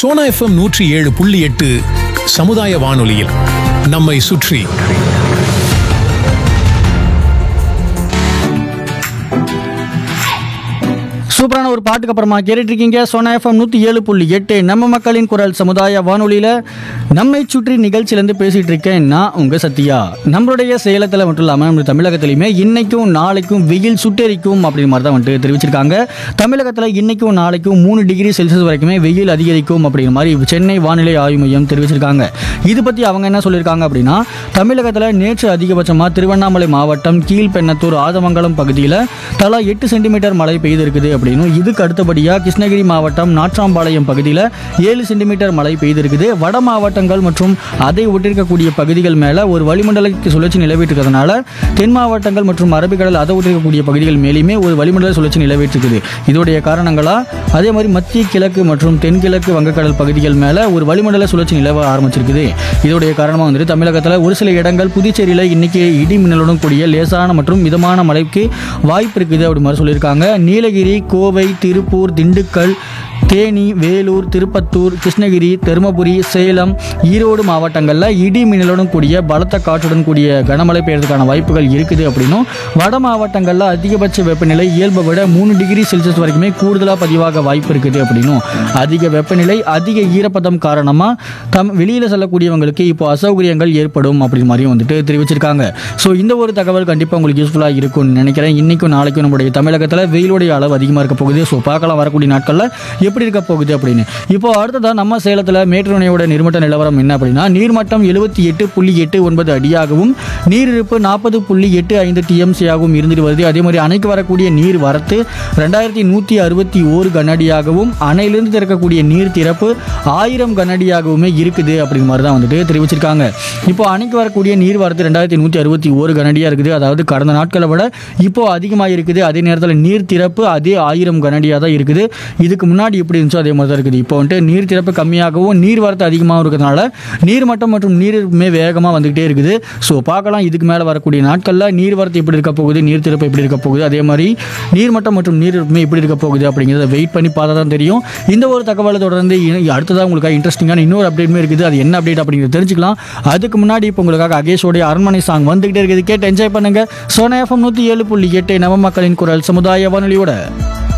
Sona FM நூற்றி ஏழு புள்ளி எட்டு சமுதாய வானொலியில் நம்மை சுற்றி சூப்பரான ஒரு பாட்டுக்கு அப்புறமா கேட்டுட்டு இருக்கீங்க சோனா எஃப்எம் நூற்றி ஏழு புள்ளி எட்டு நம்ம மக்களின் குரல் சமுதாய வானொலியில் நம்மை சுற்றி நிகழ்ச்சியிலேருந்து பேசிகிட்டு இருக்கேன் நான் உங்கள் சத்யா நம்மளுடைய சேலத்தில் மட்டும் இல்லாமல் நம்ம தமிழகத்துலையுமே இன்னைக்கும் நாளைக்கும் வெயில் சுட்டெரிக்கும் அப்படின்ற மாதிரி தான் வந்துட்டு தெரிவிச்சிருக்காங்க தமிழகத்தில் இன்னைக்கும் நாளைக்கும் மூணு டிகிரி செல்சியஸ் வரைக்குமே வெயில் அதிகரிக்கும் அப்படிங்கிற மாதிரி சென்னை வானிலை ஆய்வு மையம் தெரிவிச்சிருக்காங்க இது பற்றி அவங்க என்ன சொல்லியிருக்காங்க அப்படின்னா தமிழகத்தில் நேற்று அதிகபட்சமாக திருவண்ணாமலை மாவட்டம் கீழ்பெண்ணத்தூர் ஆதமங்கலம் பகுதியில் தலா எட்டு சென்டிமீட்டர் மழை பெய்திருக்குது அப்படின்னும் இதுக்கு அடுத்தபடியாக கிருஷ்ணகிரி மாவட்டம் நாற்றாம்பாளையம் பகுதியில் ஏழு சென்டிமீட்டர் மழை பெய்திருக்குது வட மாவட்டங்கள் மற்றும் அதை ஒட்டிருக்கக்கூடிய பகுதிகள் மேலே ஒரு வளிமண்டல சுழற்சி நிலவிட்டிருக்கிறதுனால தென் மாவட்டங்கள் மற்றும் அரபிக்கடல் அதை ஒட்டிருக்கக்கூடிய பகுதிகள் மேலேயுமே ஒரு வளிமண்டல சுழற்சி நிலவிட்டிருக்குது இதோடைய காரணங்களா அதே மாதிரி மத்திய கிழக்கு மற்றும் தென்கிழக்கு வங்கக்கடல் பகுதிகள் மேலே ஒரு வளிமண்டல சுழற்சி நிலவ ஆரம்பிச்சிருக்குது இதோடைய காரணமாக வந்துட்டு தமிழகத்தில் ஒரு சில இடங்கள் புதுச்சேரியில் இன்னைக்கு இடி மின்னலுடன் கூடிய லேசான மற்றும் மிதமான மழைக்கு வாய்ப்பு இருக்குது அப்படி மாதிரி சொல்லியிருக்காங்க நீலகிரி கோவை திருப்பூர் திண்டுக்கல் தேனி வேலூர் திருப்பத்தூர் கிருஷ்ணகிரி தருமபுரி சேலம் ஈரோடு மாவட்டங்களில் இடி மின்னலுடன் கூடிய பலத்த காற்றுடன் கூடிய கனமழை பெய்யறதுக்கான வாய்ப்புகள் இருக்குது அப்படின்னும் வட மாவட்டங்களில் அதிகபட்ச வெப்பநிலை இயல்பை விட மூணு டிகிரி செல்சியஸ் வரைக்குமே கூடுதலாக பதிவாக வாய்ப்பு இருக்குது அப்படின்னும் அதிக வெப்பநிலை அதிக ஈரப்பதம் காரணமாக தம் வெளியில் செல்லக்கூடியவங்களுக்கு இப்போ அசௌகரியங்கள் ஏற்படும் அப்படி மாதிரியும் வந்துட்டு தெரிவிச்சிருக்காங்க ஸோ இந்த ஒரு தகவல் கண்டிப்பாக உங்களுக்கு யூஸ்ஃபுல்லாக இருக்கும்னு நினைக்கிறேன் இன்னைக்கும் நாளைக்கும் நம்முடைய தமிழகத்தில் வெயிலுடைய அளவு அதிகமாக இருக்க போகுது ஸோ பார்க்கலாம் வரக்கூடிய நாட்களில் எப்படி இருக்க போகுது அப்படின்னு இப்போ அடுத்ததாக நம்ம சேலத்தில் மேட்டுணையோட நீர்மட்ட நிலவரம் என்ன அப்படின்னா நீர்மட்டம் எழுபத்தி எட்டு புள்ளி எட்டு ஒன்பது அடியாகவும் நீரிருப்பு நாற்பது புள்ளி எட்டு ஐந்து டிஎம்சியாகவும் இருந்துட்டு வருது அதே மாதிரி அணைக்கு வரக்கூடிய நீர் வரத்து ரெண்டாயிரத்தி நூற்றி அறுபத்தி ஓரு கனஅடியாகவும் அணையிலிருந்து திறக்கக்கூடிய நீர் திறப்பு ஆயிரம் கனஅடியாகவுமே இருக்குது அப்படிங்கிற மாதிரி தான் வந்துட்டு தெரிவிச்சிருக்காங்க இப்போ அணைக்கு வரக்கூடிய நீர் வரத்து ரெண்டாயிரத்தி நூற்றி அறுபத்தி ஓரு கனஅடியாக இருக்குது அதாவது கடந்த நாட்களை விட இப்போ அதிகமாக இருக்குது அதே நேரத்தில் நீர் திறப்பு அதே ஆயிரம் கனஅடியாக தான் இருக்குது இதுக்கு முன்னாடி எப்படி இருந்துச்சோ அதே மாதிரி தான் இருக்குது இப்போ வந்துட்டு நீர் திறப்பு கம்மியாகவும் நீர் வரத்து அதிகமாகவும் இருக்கிறதுனால நீர்மட்டம் மற்றும் நீருமே வேகமாக வந்துகிட்டே இருக்குது ஸோ பார்க்கலாம் இதுக்கு மேலே வரக்கூடிய நாட்களில் நீர் வரத்து எப்படி இருக்க போகுது நீர் திறப்பு எப்படி இருக்க போகுது அதே மாதிரி நீர்மட்டம் மற்றும் நீரிருப்புமே எப்படி இருக்க போகுது அப்படிங்கிறத வெயிட் பண்ணி பார்த்தா தான் தெரியும் இந்த ஒரு தகவலை தொடர்ந்து இ- அடுத்ததாக உங்களுக்காக இன்ட்ரெஸ்டிங்கான இன்னொரு அப்டேட்மே இருக்குது அது என்ன அப்டேட் அப்படிங்கிறத தெரிஞ்சுக்கலாம் அதுக்கு முன்னாடி இப்போ உங்களுக்காக அகேஷோடைய அரண்மனை சாங் வந்துகிட்டே இருக்குது கேட்டு என்ஜாய் பண்ணுங்க சோனா எஃப்எம் நூற்றி ஏழு புள்ளி எட்டு நவ மக்களின் குரல் சமுதாய வானொலியோட